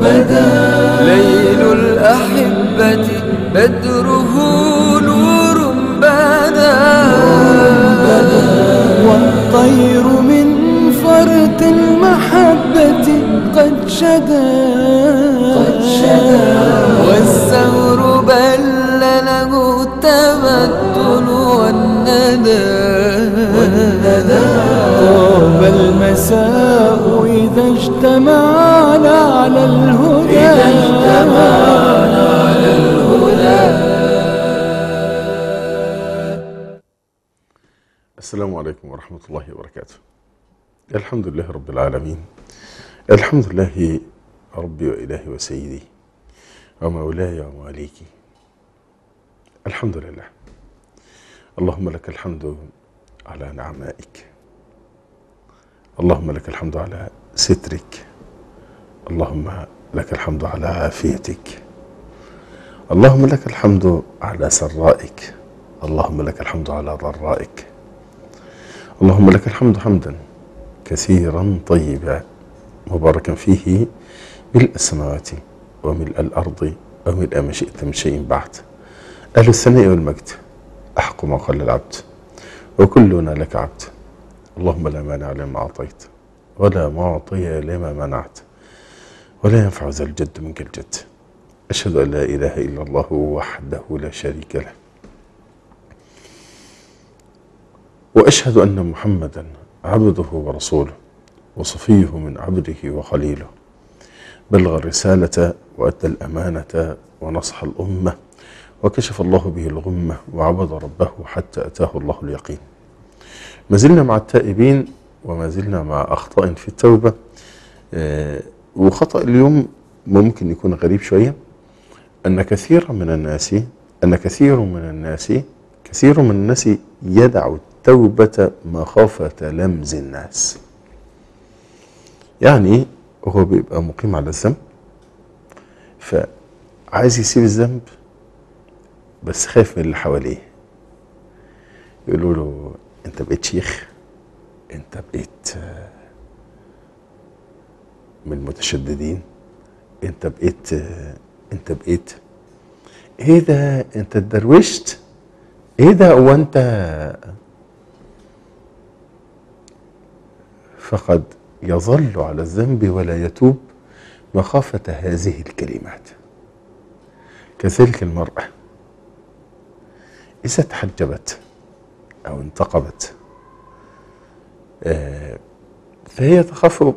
بدا ليل الأحبة بدره نور بدا والطير من فرط المحبة قد شدا قد شدا والثور بل له التبدل والندى طاب المساء إذا اجتمعنا على الهدى إذا اجتمعنا على السلام عليكم ورحمة الله وبركاته الحمد لله رب العالمين الحمد لله ربي وإلهي وسيدي ومولاي وماليكي الحمد لله اللهم لك الحمد على نعمائك اللهم لك الحمد على سترك اللهم لك الحمد على عافيتك اللهم لك الحمد على سرائك اللهم لك الحمد على ضرائك اللهم لك الحمد حمدا كثيرا طيبا مباركا فيه ملء السماوات وملء الارض وملء ما شئت من شيء بعد اهل الثناء والمجد احق ما قال العبد وكلنا لك عبد اللهم لا مانع لما اعطيت ولا معطي لما منعت ولا ينفع ذا الجد منك الجد اشهد ان لا اله الا الله وحده لا شريك له واشهد ان محمدا عبده ورسوله وصفيه من عبده وخليله بلغ الرساله وادى الامانه ونصح الامه وكشف الله به الغمه وعبد ربه حتى اتاه الله اليقين ما زلنا مع التائبين وما زلنا مع اخطاء في التوبه آه، وخطا اليوم ممكن يكون غريب شويه ان كثيرا من الناس ان كثير من الناس كثير من الناس يدع التوبة مخافة لمز الناس يعني هو بيبقى مقيم على الذنب فعايز يسيب الذنب بس خايف من اللي حواليه يقولوا له انت بقيت شيخ انت بقيت آه، من المتشددين انت بقيت آه، انت بقيت ايه ده انت اتدروشت ايه ده هو انت فقد يظل على الذنب ولا يتوب مخافة هذه الكلمات كذلك المرأة إذا تحجبت أو انتقبت آه، فهي تخاف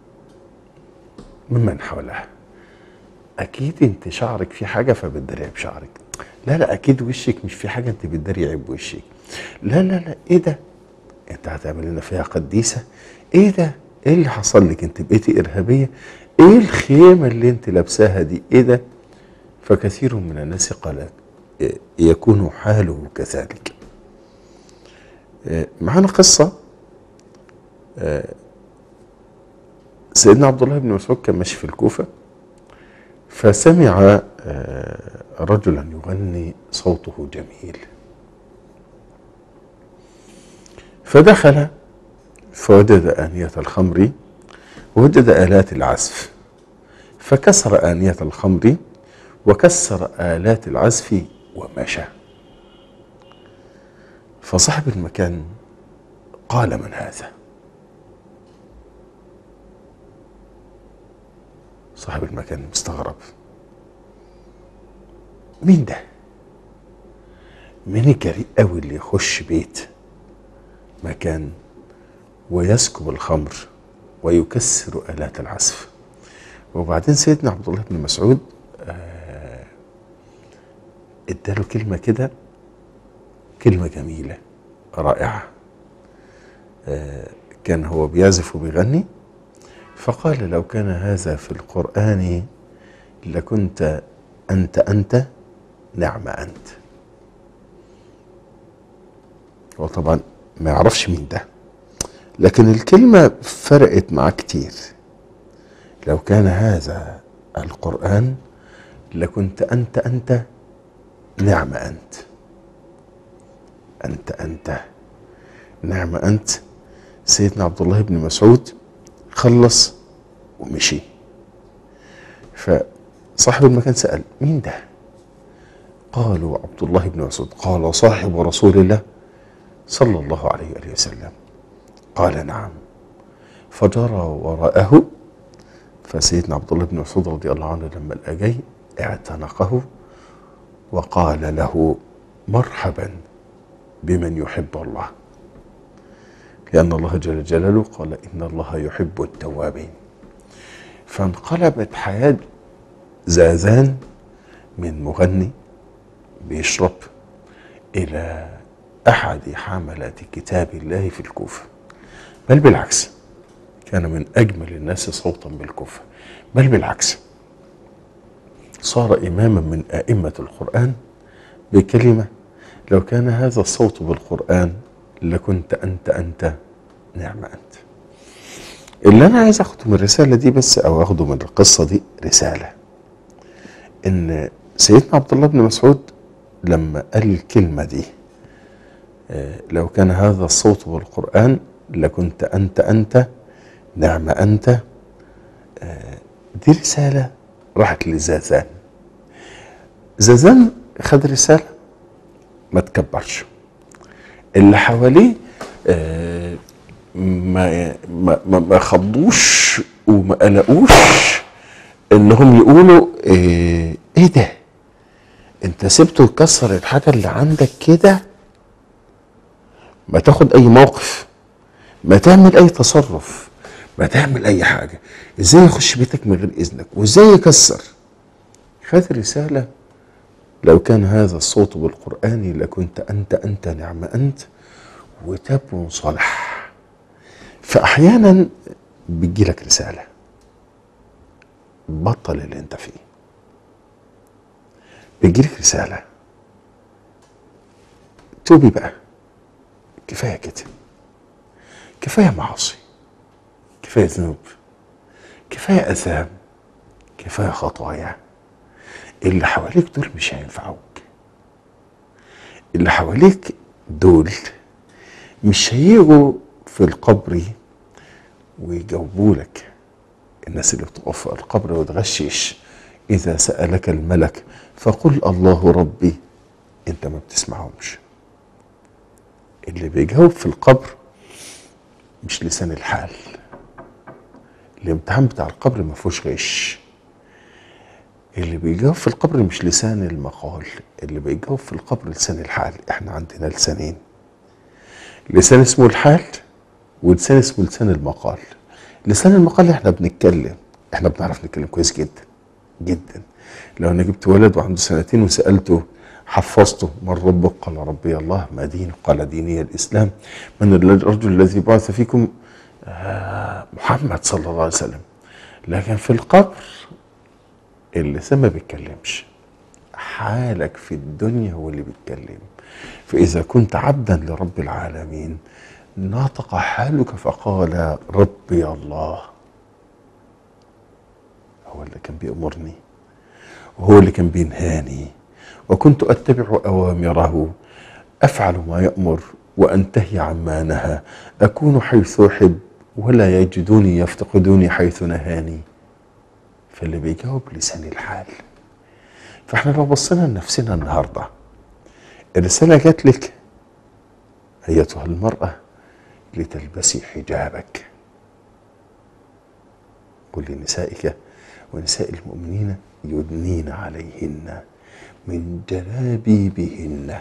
ممن حولها أكيد أنت شعرك في حاجة فبتداري بشعرك لا لا أكيد وشك مش في حاجة أنت بتداري عيب وشك لا لا لا إيه ده أنت هتعمل لنا فيها قديسة ايه ده ايه اللي حصل لك انت بقيتي ارهابيه ايه الخيمه اللي انت لابساها دي ايه ده فكثير من الناس قال يكون حاله كذلك آه، معانا قصه آه، سيدنا عبد الله بن مسعود كان ماشي في الكوفه فسمع آه، رجلا يغني صوته جميل فدخل فوجد آنية الخمر ووجد آلات العزف فكسر آنية الخمر وكسر آلات العزف ومشى فصاحب المكان قال من هذا صاحب المكان مستغرب مين ده مين الجريء قوي اللي يخش بيت مكان ويسكب الخمر ويكسر آلات العزف وبعدين سيدنا عبد الله بن مسعود آه، اداله كلمة كده كلمة جميلة رائعة آه، كان هو بيعزف وبيغني فقال لو كان هذا في القرآن لكنت أنت أنت نعم أنت هو طبعا ما يعرفش مين ده لكن الكلمة فرقت معاه كتير لو كان هذا القرآن لكنت أنت أنت نعم أنت أنت أنت نعم أنت سيدنا عبد الله بن مسعود خلص ومشي فصاحب المكان سأل مين ده قالوا عبد الله بن مسعود قال صاحب رسول الله صلى الله عليه وآله وسلم قال نعم فجرى وراءه فسيدنا عبد الله بن مسعود رضي الله عنه لما لقى جاي اعتنقه وقال له مرحبا بمن يحب الله لأن الله جل جلاله قال إن الله يحب التوابين فانقلبت حياة زازان من مغني بيشرب إلى أحد حملة كتاب الله في الكوفة بل بالعكس كان من أجمل الناس صوتا بالكوفة بل بالعكس صار إماما من أئمة القرآن بكلمة لو كان هذا الصوت بالقرآن لكنت أنت أنت نعم أنت اللي أنا عايز أخده من الرسالة دي بس أو أخده من القصة دي رسالة إن سيدنا عبد الله بن مسعود لما قال الكلمة دي آه، لو كان هذا الصوت بالقرآن لكنت أنت أنت نعم أنت آه، دي رسالة راحت لزازان زازان خد رسالة ما تكبرش اللي حواليه آه، ما ما ما- ما خضوش وما قلقوش انهم يقولوا آه، ايه ده انت سبته يكسر الحاجه اللي عندك كده ما تاخد اي موقف ما تعمل اي تصرف ما تعمل اي حاجه ازاي يخش بيتك من غير اذنك وازاي يكسر خد رساله لو كان هذا الصوت بالقران لكنت انت انت نعم انت وتاب وانصلح فاحيانا بتجيلك رساله بطل اللي انت فيه بيجيلك رسالة توبي بقى كفاية كده كفاية معاصي كفاية ذنوب كفاية أثام كفاية خطايا اللي حواليك دول مش هينفعوك اللي حواليك دول مش هيجوا في القبر ويجاوبوا لك الناس اللي بتقف في القبر وتغشش إذا سألك الملك فقل الله ربي أنت ما بتسمعهمش اللي بيجاوب في القبر مش لسان الحال الامتحان بتاع القبر ما فيهوش غش اللي بيجاوب في القبر مش لسان المقال اللي بيجاوب في القبر لسان الحال احنا عندنا لسانين لسان اسمه الحال ولسان اسمه لسان المقال لسان المقال احنا بنتكلم احنا بنعرف نتكلم كويس جدا جدا لو انا جبت ولد وعنده سنتين وسالته حفظته من ربك قال ربي الله ما دين قال ديني الاسلام من الرجل الذي بعث فيكم آه محمد صلى الله عليه وسلم لكن في القبر اللسان ما بيتكلمش حالك في الدنيا هو اللي بيتكلم فإذا كنت عبدا لرب العالمين نطق حالك فقال ربي الله هو اللي كان بيأمرني وهو اللي كان بينهاني وكنت أتبع أوامره أفعل ما يأمر وأنتهي عما نهى أكون حيث أحب ولا يجدوني يفتقدوني حيث نهاني فاللي بيجاوب لسان الحال فاحنا لو بصينا لنفسنا النهارده الرسالة جات لك أيتها المرأة لتلبسي حجابك قل لنسائك ونساء المؤمنين يدنين عليهن من جلابيبهن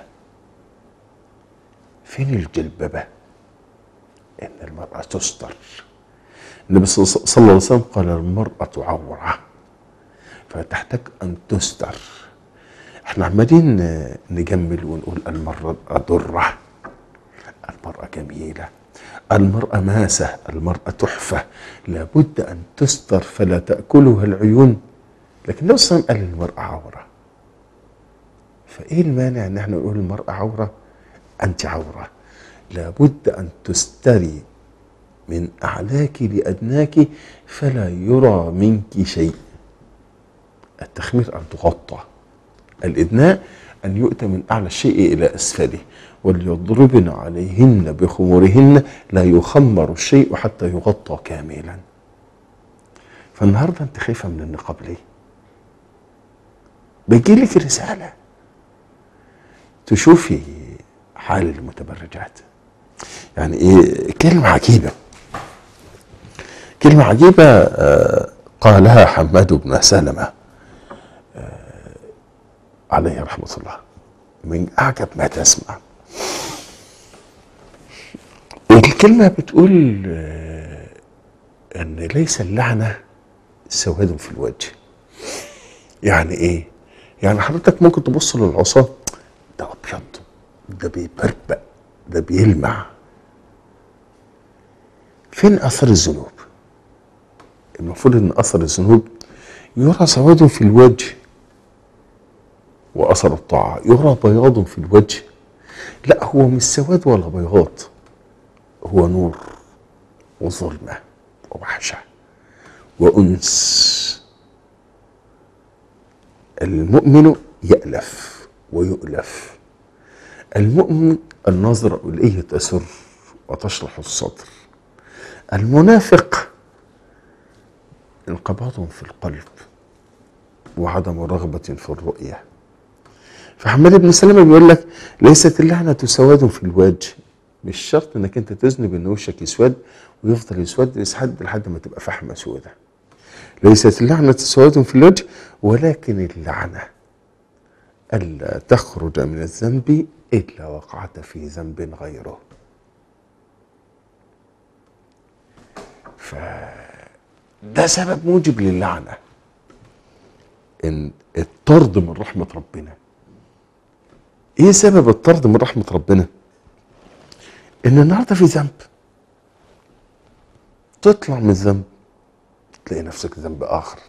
فين الجلببة إن المرأة تستر النبي صلى الله عليه وسلم قال المرأة عورة فتحتاج أن تستر احنا عمالين نجمل ونقول المرأة ضرة المرأة جميلة المرأة ماسة المرأة تحفة لابد أن تستر فلا تأكلها العيون لكن النبي صلى الله عليه وسلم قال المرأة عورة فإيه المانع أن احنا نقول المرأة عورة أنت عورة لابد أن تستري من أعلاك لأدناك فلا يرى منك شيء التخمير أن تغطى الإدناء أن يؤتى من أعلى الشيء إلى أسفله وليضربن عليهن بخمورهن لا يخمر الشيء حتى يغطى كاملا فالنهارده انت خايفه من النقاب ليه؟ بيجيلك رسالة تشوفي حال المتبرجات يعني ايه كلمة عجيبة كلمة عجيبة آه، قالها حماد بن سلمة آه، عليه رحمة الله من أعجب ما تسمع الكلمة بتقول آه، أن ليس اللعنة سواد في الوجه يعني إيه؟ يعني حضرتك ممكن تبص للعصاة ده أبيض ده بيبربق ده بيلمع فين أثر الذنوب؟ المفروض ان اثر الذنوب يرى سواد في الوجه واثر الطاعه يرى بياض في الوجه لا هو مش سواد ولا بياض هو نور وظلمه ووحشه وانس المؤمن يالف ويؤلف المؤمن النظره اليه تسر وتشرح الصدر المنافق انقباض في القلب وعدم رغبة في الرؤية فحماد بن سلمة بيقول لك ليست اللعنة سواد في الوجه مش شرط انك انت تذنب ان وشك يسود ويفضل يسود لحد لحد ما تبقى فحمة سودة ليست اللعنة سواد في الوجه ولكن اللعنة ألا تخرج من الذنب إلا وقعت في ذنب غيره ف ده سبب موجب للعنه ان الطرد من رحمه ربنا ايه سبب الطرد من رحمه ربنا ان النهارده في ذنب تطلع من الذنب تلاقي نفسك ذنب اخر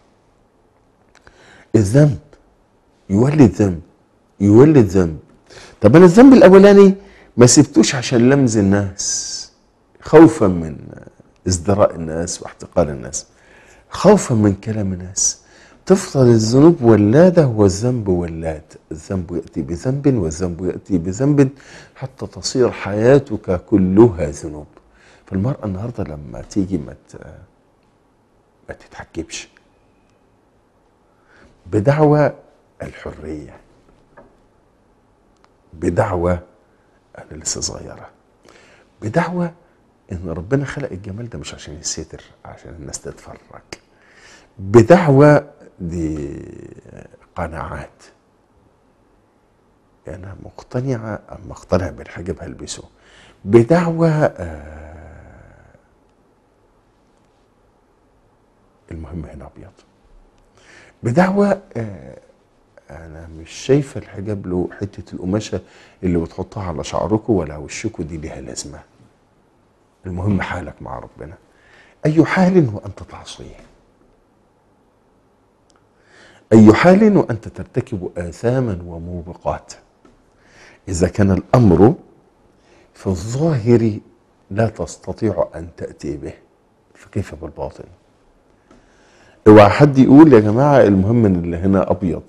الذنب يولد ذنب يولد ذنب طب انا الذنب الاولاني ما سبتوش عشان لمز الناس خوفا من ازدراء الناس واحتقار الناس خوفا من كلام الناس تفضل الذنوب ولادة والذنب ولاد الذنب يأتي بذنب والذنب يأتي بذنب حتى تصير حياتك كلها ذنوب فالمرأة النهاردة لما تيجي ما ما تتحجبش بدعوى الحرية بدعوى أنا لسه صغيرة بدعوى ان ربنا خلق الجمال ده مش عشان يستر عشان الناس تتفرج بدعوى دي قناعات يعني انا مقتنعه ام مقتنع بالحجاب هلبسه بدعوى آه المهم هنا ابيض بدعوى آه انا مش شايفه الحجاب له حته القماشه اللي بتحطها على شعركم ولا وشكم دي ليها لازمه المهم حالك مع ربنا أي حال وأنت تعصيه أي حال وأنت ترتكب آثاما وموبقات إذا كان الأمر في الظاهر لا تستطيع أن تأتي به فكيف بالباطن اوعى حد يقول يا جماعة المهم ان اللي هنا أبيض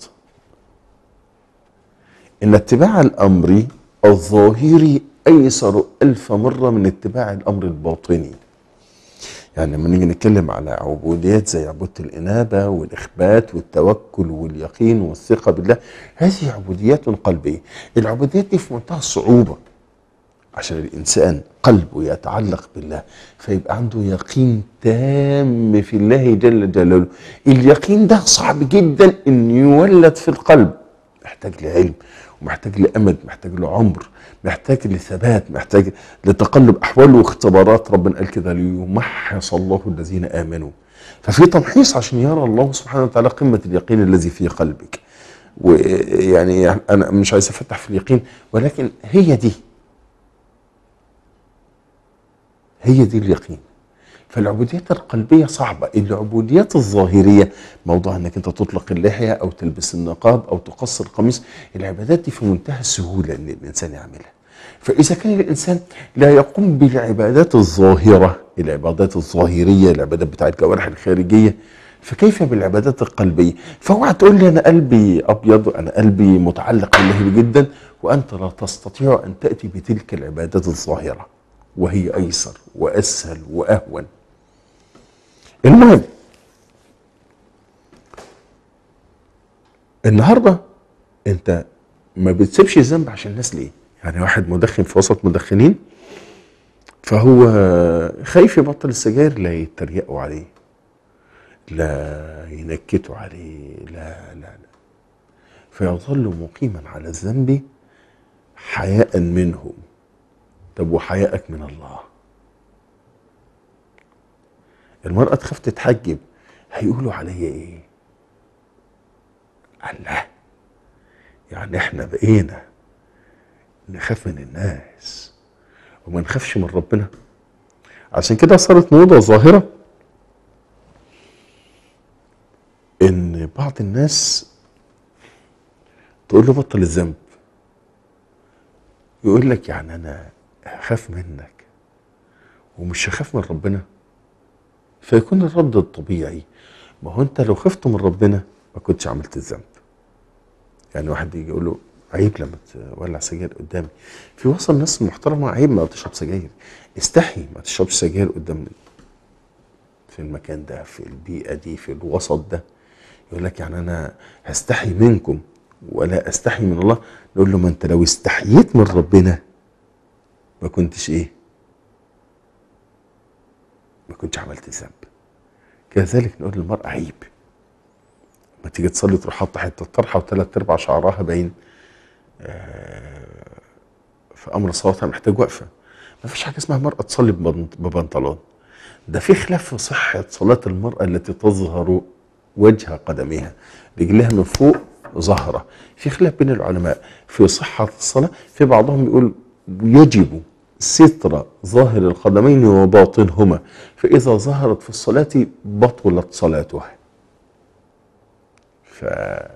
إن اتباع الأمر الظاهري ايسر الف مره من اتباع الامر الباطني يعني لما نيجي نتكلم على عبوديات زي عبودة الإنابة والإخبات والتوكل واليقين والثقة بالله هذه عبوديات قلبية العبوديات دي في منتهى الصعوبة عشان الإنسان قلبه يتعلق بالله فيبقى عنده يقين تام في الله جل جلاله اليقين ده صعب جدا أن يولد في القلب محتاج لعلم ومحتاج لأمد محتاج لعمر محتاج لثبات محتاج لتقلب احوال واختبارات ربنا قال كده ليمحص الله الذين امنوا ففي تمحيص عشان يرى الله سبحانه وتعالى قمه اليقين الذي في قلبك ويعني انا مش عايز افتح في اليقين ولكن هي دي هي دي اليقين فالعبوديات القلبية صعبة العبوديات الظاهرية موضوع انك انت تطلق اللحية او تلبس النقاب او تقصر القميص العبادات دي في منتهى السهولة ان الانسان يعملها فاذا كان الانسان لا يقوم بالعبادات الظاهرة العبادات الظاهرية العبادات بتاعت الجوارح الخارجية فكيف بالعبادات القلبية فاوعى تقول لي انا قلبي ابيض وانا قلبي متعلق بالله جدا وانت لا تستطيع ان تأتي بتلك العبادات الظاهرة وهي ايسر واسهل واهون المهم النهارده انت ما بتسيبش الذنب عشان الناس ليه يعني واحد مدخن في وسط مدخنين فهو خايف يبطل السجاير لا يتريقوا عليه لا ينكتوا عليه لا لا لا فيظل مقيما على الذنب حياء منهم طب وحياءك من الله المرأة تخاف تتحجب هيقولوا عليا ايه الله يعني احنا بقينا نخاف من الناس وما نخافش من ربنا عشان كده صارت موضة ظاهرة ان بعض الناس تقول له بطل الذنب يقول لك يعني انا هخاف منك ومش هخاف من ربنا فيكون الرد الطبيعي ما هو انت لو خفت من ربنا ما كنتش عملت الذنب يعني واحد يجي يقول له عيب لما تولع سجاير قدامي في وسط الناس المحترمه عيب ما تشرب سجاير استحي ما تشربش سجاير قدام في المكان ده في البيئه دي في الوسط ده يقول لك يعني انا هستحي منكم ولا استحي من الله نقول له ما انت لو استحييت من ربنا ما كنتش ايه ما كنتش عملت ذنب كذلك نقول للمرأة عيب ما تيجي تصلي تروح حاطه حته طرحه وثلاث ارباع شعرها باين آه، في امر صلاتها محتاج وقفه ما فيش حاجه اسمها مرأة تصلي ببنط- ببنطلون ده في خلاف في صحة صلاة المرأة التي تظهر وجه قدميها رجلها من فوق ظاهرة في خلاف بين العلماء في صحة الصلاة في بعضهم يقول يجب ستر ظاهر القدمين وباطنهما فإذا ظهرت في الصلاة بطلت صلاتها ف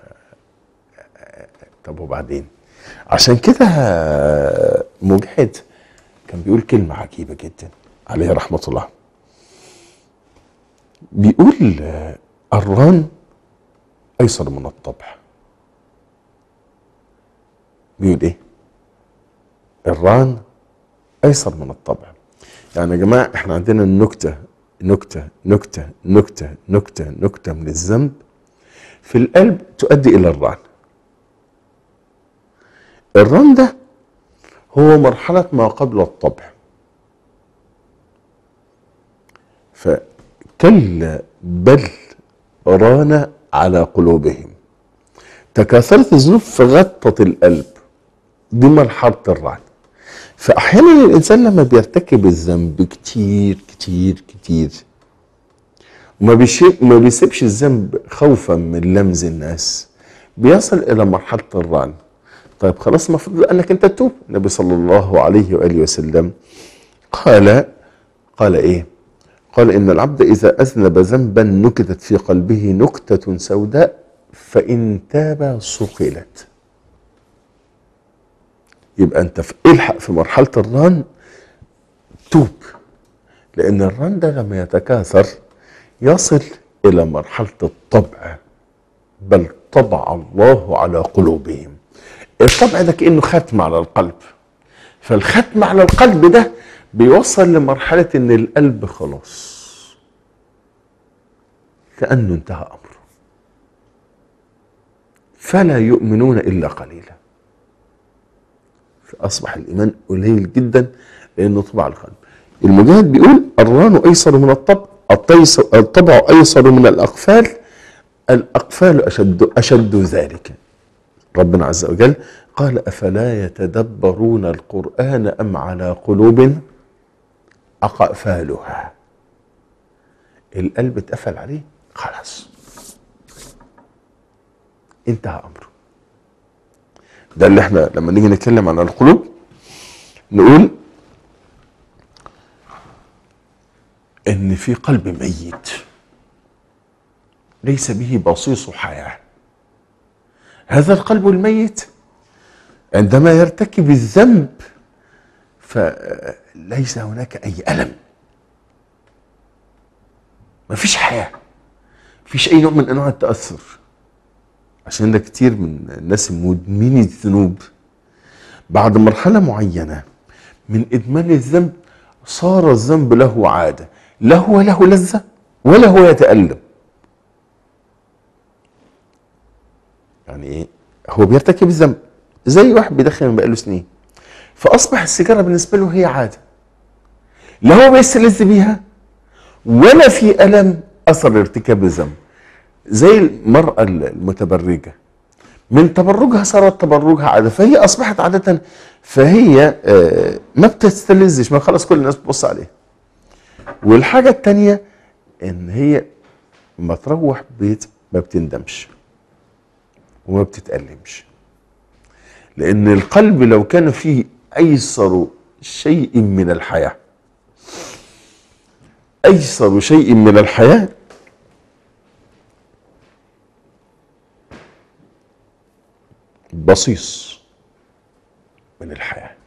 طب وبعدين عشان كده مجاهد كان بيقول كلمة عجيبة جدا عليه رحمة الله بيقول آه، الران أيسر من الطبع بيقول إيه الران أيسر من الطبع يعني يا جماعة إحنا عندنا النكتة نكتة نكتة نكتة نكتة نكتة من الذنب في القلب تؤدي إلى الران الران ده هو مرحلة ما قبل الطبع فكلا بل ران على قلوبهم تكاثرت الذنوب فغطت القلب دي مرحلة الرعد فأحيانا الإنسان لما بيرتكب الذنب كتير كتير كتير وما بيشي- ما بيسيبش الذنب خوفا من لمز الناس بيصل إلى مرحلة الرعن طيب خلاص المفروض أنك أنت تتوب النبي صلى الله عليه وآله وسلم قال قال إيه قال إن العبد إذا أذنب ذنبا نكتت في قلبه نكتة سوداء فإن تاب صقلت يبقى أنت في الحق في مرحلة الران توب لأن الران ده لما يتكاثر يصل إلى مرحلة الطبع بل طبع الله على قلوبهم الطبع ده كأنه ختم على القلب فالختم على القلب ده بيوصل لمرحلة ان القلب خلاص كأنه انتهى أمره فلا يؤمنون إلا قليلا فأصبح الإيمان قليل جدا لأنه طبع القلب المجاهد بيقول الران أيسر من الطبع الطيس- الطبع أيسر من الأقفال الأقفال أشد أشد ذلك ربنا عز وجل قال أفلا يتدبرون القرآن أم على قلوب أقفالها القلب اتقفل عليه خلاص انتهى أمره ده اللي احنا لما نيجي نتكلم عن القلوب نقول ان في قلب ميت ليس به بصيص حياه هذا القلب الميت عندما يرتكب الذنب فليس هناك اي الم ما فيش حياه فيش اي نوع من انواع التاثر عشان ده كتير من الناس مدمني الذنوب بعد مرحله معينه من ادمان الذنب صار الذنب له عاده لا هو له لذه ولا هو يتالم يعني ايه هو بيرتكب الذنب زي واحد بيدخن بقاله سنين فاصبح السيجاره بالنسبه له هي عاده لا هو بيستلذ بيها ولا في الم اثر ارتكاب الذنب زي المراه المتبرجه من تبرجها صارت تبرجها عاده فهي اصبحت عاده فهي آه، ما بتستلذش ما خلاص كل الناس بتبص عليها والحاجه الثانيه ان هي ما تروح بيت ما بتندمش وما بتتألمش لأن القلب لو كان فيه أيسر شيء من الحياة أيسر شيء من الحياة بصيص من الحياة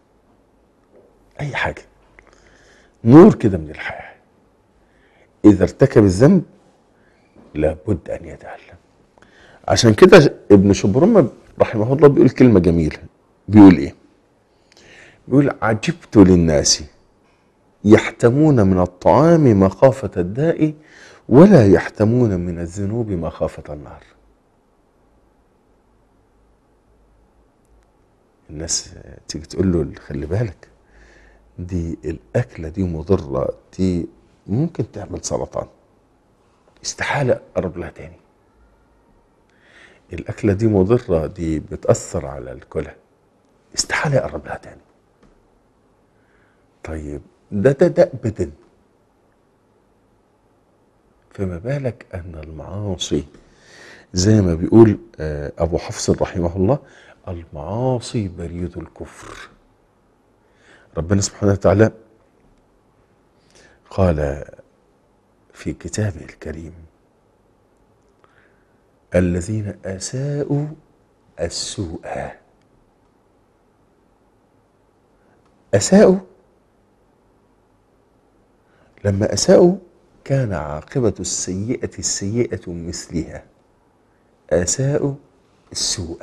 أي حاجة نور كده من الحياة إذا ارتكب الذنب لابد أن يتألم عشان كده ابن شبرمة رحمه الله بيقول كلمة جميلة بيقول ايه بيقول عجبت للناس يحتمون من الطعام مخافة الداء ولا يحتمون من الذنوب مخافة النار الناس تيجي تقول له خلي بالك دي الأكلة دي مضرة دي ممكن تعمل سرطان استحالة أقرب لها تاني الأكلة دي مضرة دي بتأثر على الكلى استحالة يقرب لها تاني طيب ده ده ده أبدا فما بالك أن المعاصي زي ما بيقول آه، أبو حفص رحمه الله المعاصي بريد الكفر ربنا سبحانه وتعالى قال في كتابه الكريم الذين اساءوا السوء اساءوا لما اساءوا كان عاقبه السيئه السيئه مثلها اساءوا السوء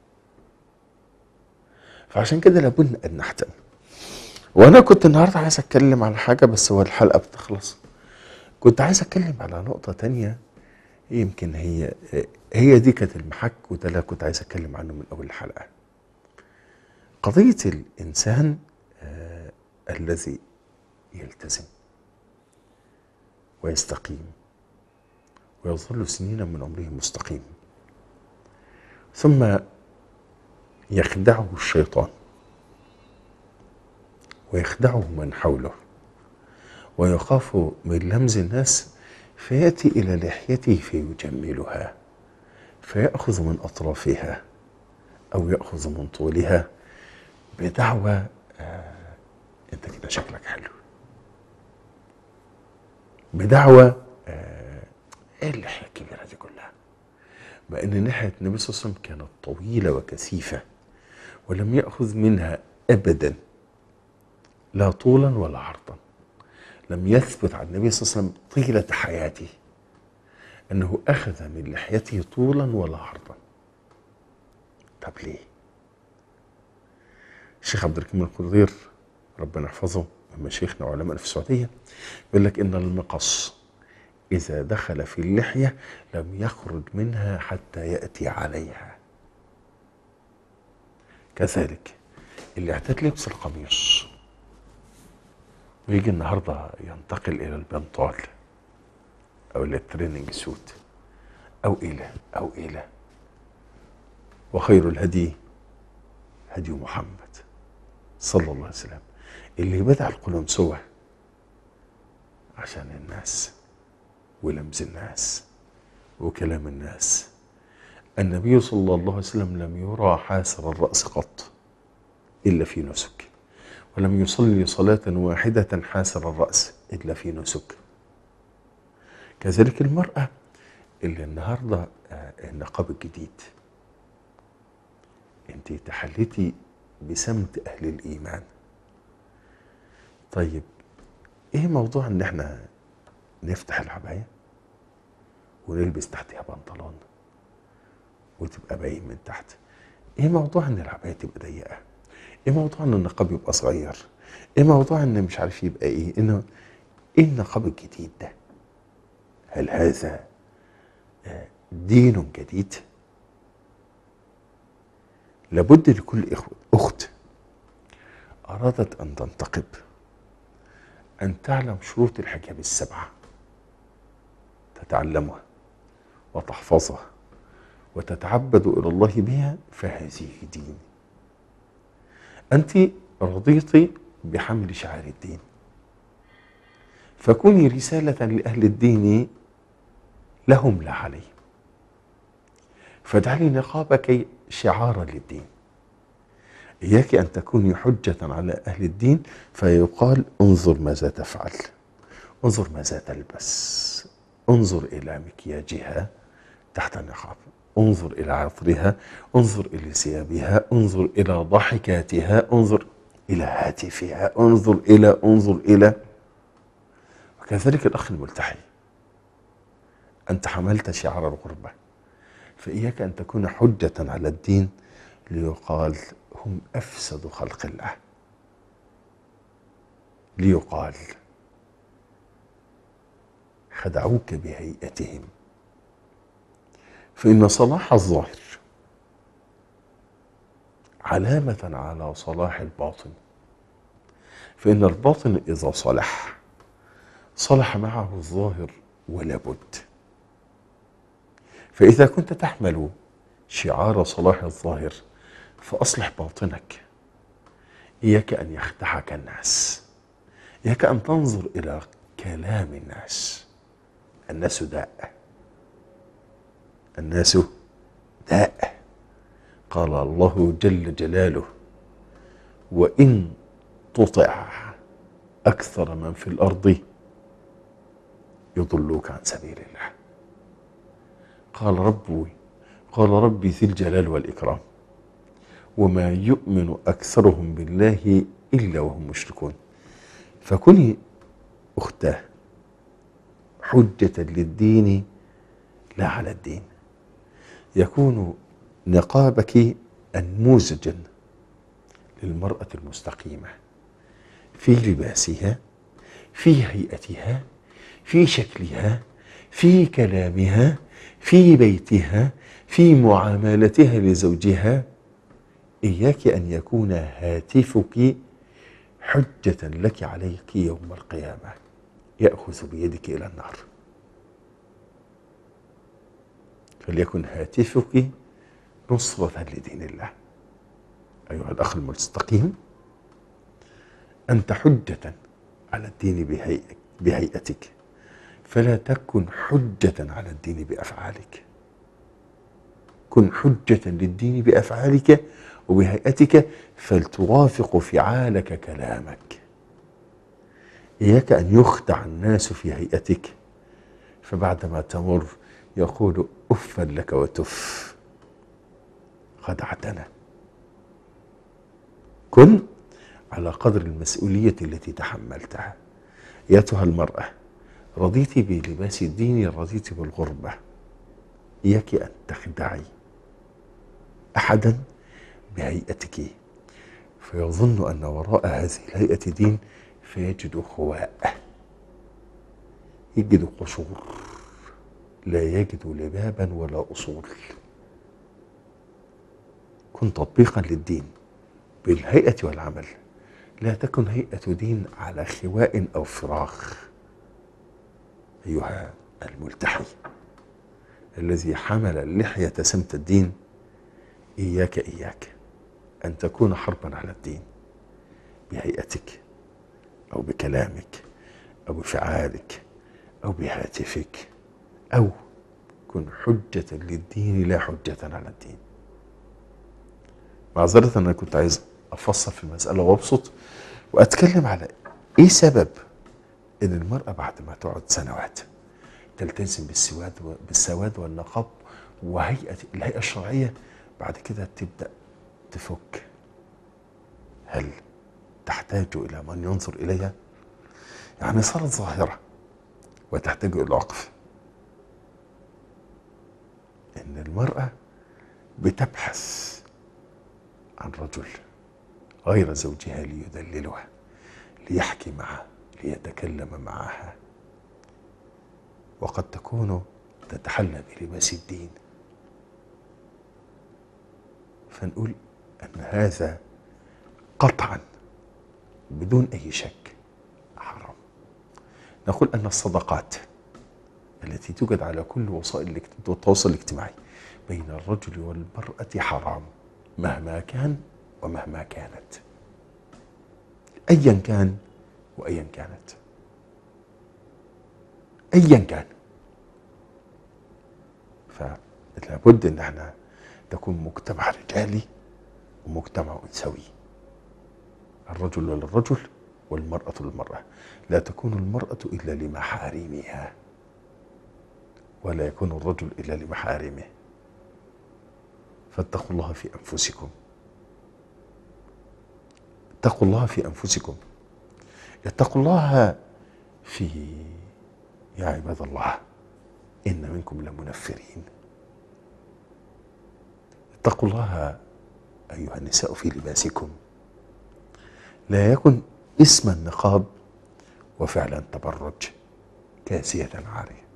فعشان كده لابد ان نحتمل وانا كنت النهارده عايز اتكلم على حاجه بس هو الحلقه بتخلص كنت عايز اتكلم على نقطه تانية يمكن هي هي دي كانت المحك وده اللي كنت عايز اتكلم عنه من اول الحلقه قضيه الانسان آه الذي يلتزم ويستقيم ويظل سنين من عمره مستقيم ثم يخدعه الشيطان ويخدعه من حوله ويخاف من لمز الناس فياتي الى لحيته فيجملها فياخذ من اطرافها او ياخذ من طولها بدعوى آه انت كده شكلك حلو بدعوى آه ايه اللحيه الكبيره دي كلها مع ان لحيه النبي صلى الله عليه وسلم كانت طويله وكثيفه ولم ياخذ منها ابدا لا طولا ولا عرضا لم يثبت عن النبي صلى الله عليه وسلم طيلة حياته أنه أخذ من لحيته طولا ولا عرضا طب ليه الشيخ عبد الرحيم القدير ربنا يحفظه من مشايخنا وعلماء في السعودية يقول لك إن المقص إذا دخل في اللحية لم يخرج منها حتى يأتي عليها كذلك اللي اعتاد لبس القميص ويجي النهارده ينتقل الى البنطال او الى التريننج سوت او الى او الى وخير الهدي هدي محمد صلى الله عليه وسلم اللي بدع القلنسوة عشان الناس ولمز الناس وكلام الناس النبي صلى الله عليه وسلم لم يرى حاسر الرأس قط إلا في نسك ولم يصلي صلاة واحدة حاسر الرأس إلا في نسك كذلك المرأة اللي النهاردة آه، النقاب الجديد انت تحليتي بسمت أهل الإيمان طيب ايه موضوع ان احنا نفتح العباية ونلبس تحتها بنطلون وتبقى باين من تحت ايه موضوع ان العباية تبقى ضيقة ايه موضوع ان النقاب يبقى صغير ايه موضوع ان مش عارف يبقى ايه انه ايه النقاب الجديد ده هل هذا آه، دين جديد لابد لكل إخوة أخت أرادت أن تنتقب أن تعلم شروط الحجاب السبعة تتعلمها وتحفظها وتتعبد إلى الله بها فهذه دين أنت رضيت بحمل شعار الدين فكوني رسالة لأهل الدين لهم لا عليهم فاجعلي نقابك شعارا للدين إياك أن تكوني حجة على أهل الدين فيقال انظر ماذا تفعل انظر ماذا تلبس انظر إلى مكياجها تحت النقاب انظر إلى عطرها انظر إلى ثيابها انظر إلى ضحكاتها انظر إلى هاتفها انظر إلى انظر إلى وكذلك الأخ الملتحي أنت حملت شعار الغربة فإياك أن تكون حجة على الدين ليقال هم أفسد خلق الله ليقال خدعوك بهيئتهم فإن صلاح الظاهر علامة على صلاح الباطن فإن الباطن إذا صلح صلح معه الظاهر ولا بد فإذا كنت تحمل شعار صلاح الظاهر فأصلح باطنك إياك أن يخدعك الناس إياك أن تنظر إلى كلام الناس الناس داء الناس داء قال الله جل جلاله وإن تطع أكثر من في الأرض يضلوك عن سبيل الله قال ربي قال ربي ذي الجلال والإكرام وما يؤمن أكثرهم بالله إلا وهم مشركون فكوني أختاه حجة للدين لا على الدين يكون نقابك أنموذجا للمرأة المستقيمة في لباسها في هيئتها في شكلها في كلامها في بيتها في معاملتها لزوجها إياك أن يكون هاتفك حجة لك عليك يوم القيامة يأخذ بيدك إلى النار فليكن هاتفك نصرة لدين الله أيها الأخ المستقيم أنت حجة على الدين بهيئك بهيئتك فلا تكن حجة على الدين بأفعالك كن حجة للدين بأفعالك وبهيئتك فلتوافق فعالك كلامك إياك أن يخدع الناس في هيئتك فبعدما تمر يقول أفا لك وتف خدعتنا كن على قدر المسؤولية التي تحملتها أيتها المرأة رضيت بلباس الدين رضيت بالغربة إياك أن تخدعي أحدا بهيئتك فيظن أن وراء هذه الهيئة دين فيجد خواء يجد قصور لا يجد لبابا ولا أصول كن تطبيقا للدين بالهيئة والعمل لا تكن هيئة دين على خواء أو فراغ أيها الملتحي الذي حمل اللحية سمت الدين إياك إياك أن تكون حربا على الدين بهيئتك أو بكلامك أو بفعالك أو بهاتفك أو كن حجة للدين لا حجة على الدين معذرة أنا كنت عايز أفصل في المسألة وأبسط وأتكلم على إيه سبب إن المرأة بعد ما تقعد سنوات تلتزم بالسواد بالسواد والنقاب وهيئة الهيئة الشرعية بعد كده تبدأ تفك هل تحتاج إلى من ينظر إليها؟ يعني صارت ظاهرة وتحتاج إلى وقف إن المرأة بتبحث عن رجل غير زوجها ليدللها ليحكي معها ليتكلم معها وقد تكون تتحلى بلباس الدين فنقول أن هذا قطعا بدون أي شك حرام نقول أن الصدقات التي توجد على كل وسائل التواصل الاجتماعي بين الرجل والمرأة حرام مهما كان ومهما كانت أيا كان وأيا كانت أيا كان فلا بد ان احنا نكون مجتمع رجالي ومجتمع انثوي الرجل للرجل والمرأة للمرأة لا تكون المرأة إلا لمحارمها ولا يكون الرجل إلا لمحارمه فاتقوا الله في أنفسكم اتقوا الله في أنفسكم اتقوا الله في يا عباد الله إن منكم لمنفرين اتقوا الله أيها النساء في لباسكم لا يكن اسم النقاب وفعلا تبرج كاسية عارية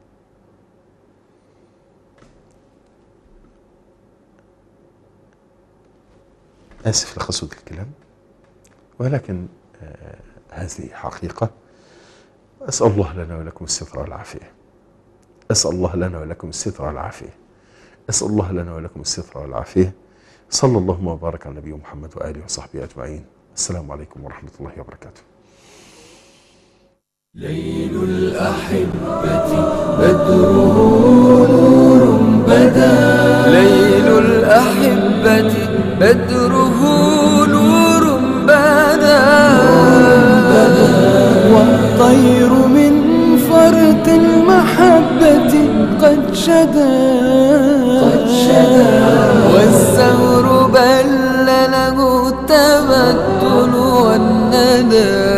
آسف لقسوة الكلام ولكن آه هذه حقيقة أسأل الله لنا ولكم الستر والعافية أسأل الله لنا ولكم الستر والعافية أسأل الله لنا ولكم الستر والعافية صلى الله وبارك على نبي محمد وآله وصحبه أجمعين السلام عليكم ورحمة الله وبركاته ليل الأحبة بدره نور بدا ليل الأحبة بدره نور بدا والطير من فرط المحبة قد شدا قد شدا والزهر بل له التبتل والندى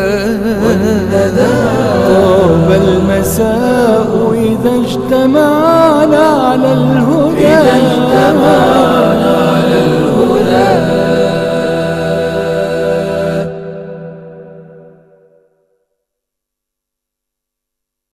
طاب المساء إذا اجتمعنا على الهدى إذا اجتمعنا